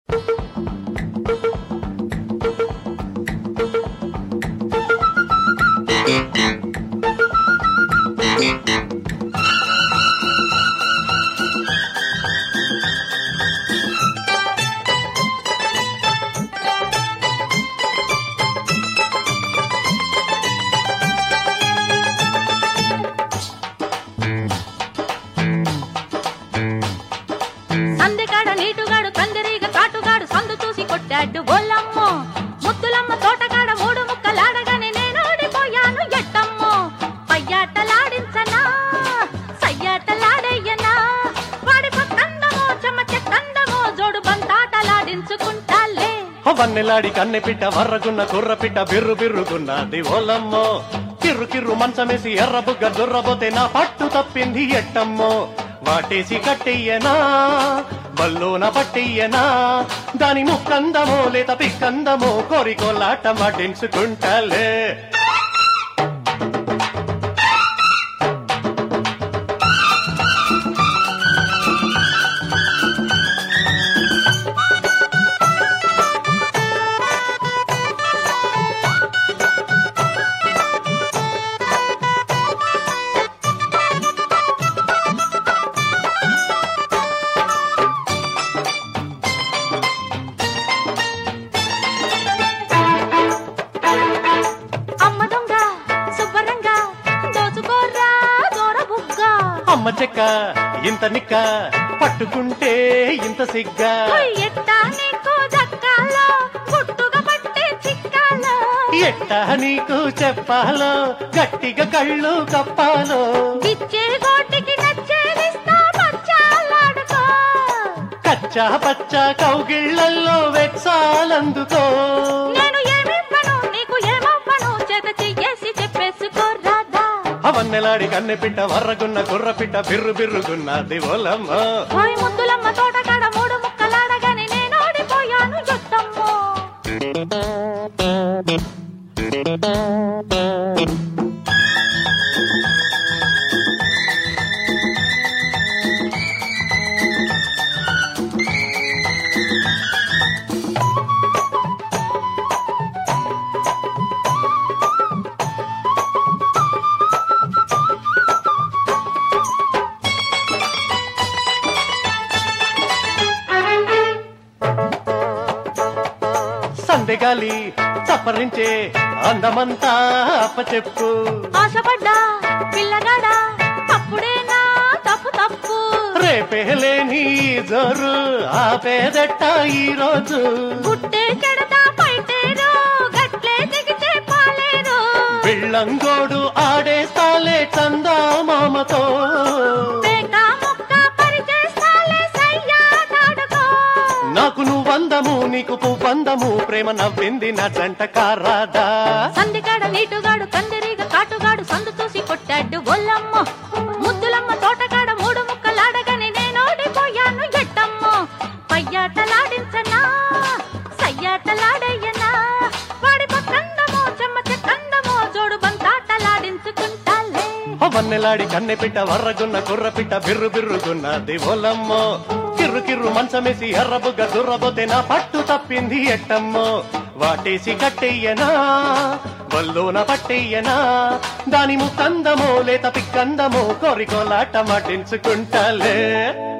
సందెకాడ నీటుగాడు కందిరీగ కాటుగాడు సందు చూసి కొట్టాడు ఓలమ్మో ముద్దులమ్మ తోటకాడ మూడు ముక్కలాడగానే నేను ఓడిపోయాను ఎట్టమ్మో పయ్యాటలాడించనా సయ్యాటలాడయ్యనా వాడి పక్కందమో చెమ్మ చెక్కందమో జోడు బంతాటలాడించుకుంటాలే వన్నెలాడి కన్నెపిట్ట వర్రగున్న కుర్రపిట్ట బిర్రు బిర్రుగున్నది ఓలమ్మో కిర్రు కిర్రు మంచమేసి ఎర్రబుగ్గ దుర్రబోతే నా పట్టు తప్పింది ఎట్టమ్మో వాటేసి కట్టెయ్యనా బల్లోన పట్టెయ్యనా దాని ముక్కందమో లేత పిక్కందమో కోరికోలాట మాటించుకుంటాలే అమ్మ దొంగ శుభ్రంగా దోచుకోర్రా దూర బుగ్గ అమ్మ చెక్క ఇంత నిక్క పట్టుకుంటే ఇంత సిగ్గా ఎట్టా నీకు దక్కాలో గుట్టుగా పట్టే చిక్కాలో ఎట్టా నీకు చెప్పాలో గట్టిగా కళ్ళు కప్పాలో ఇచ్చే గోటికి నచ్చేదిస్తా పచ్చాలాడుకో కచ్చా పచ్చా కౌగిళ్ళల్లో వెక్సాలందుకో నేను ఏమివ్వను నీకు ఏమవ్వను చేత చెయ్యేసి చెప్పేసుకో రాదా అవన్నెలాడి కన్నెపిట్ట వర్రగున్న కుర్రపిట్ట బిర్రు బిర్రుగున్నది ఓలమ్మ పోయి ముద్దులమ్మ తోటకాడ మూడు ముక్కలాడగానే నేను ఓడిపోయాను ఎట్టమ్మో సందెగాలి చప్పరించే అందమంతా అప్పచెప్పు ఆశపడ్డా పిల్లగాడా అప్పుడేనా తప్పు తప్పు రేపేలేని జోరు ఆపేదెట్ట ఈ రోజు గుట్టే చెడతా పైటేరు గట్లే దిగితే పాలేరు బిళ్ళంగోడు ఆడేస్తాలే చందా మామతో పేట ముక్క పరిచేస్తాలే సయ్యాటాడుకో నాకు నువ్వందము నీకు పువ్వందము ప్రేమ నవ్వింది నా జంట కారాదా సందికాడ నీటుగాడు కందిరీగ కాటుగాడు సందు చూసి కొట్టాడు ఒల్లమ్మ ముద్దులమ్మ తోటకాడ మూడు ముక్కలాడగానే నేను ఓడిపోయాను ఎట్టమ్మో పయ్యాటలాడించనా సయ్యాటలాడయ్యనా వాడి పక్కందమో చెమ్మ చెక్కందమో జోడు బంతాటలాడించుకుంటాలే వన్నెలాడి కన్నెపిట్ట వర్రగున్న కుర్రపిట్ట బిర్రు బిర్రుగున్నది ఓలమ్మో కిర్రు కిర్రు మంచమేసి ఎర్రబుగ్గ దుర్రబోతే నా పట్టు తప్పింది ఎట్టమ్మో వాటేసి కట్టెయ్యనా బల్లోన పట్టెయ్యనా దాని ముక్కందమో లేత పిక్కందమో కోరికోలాట మాటించుకుంటాలే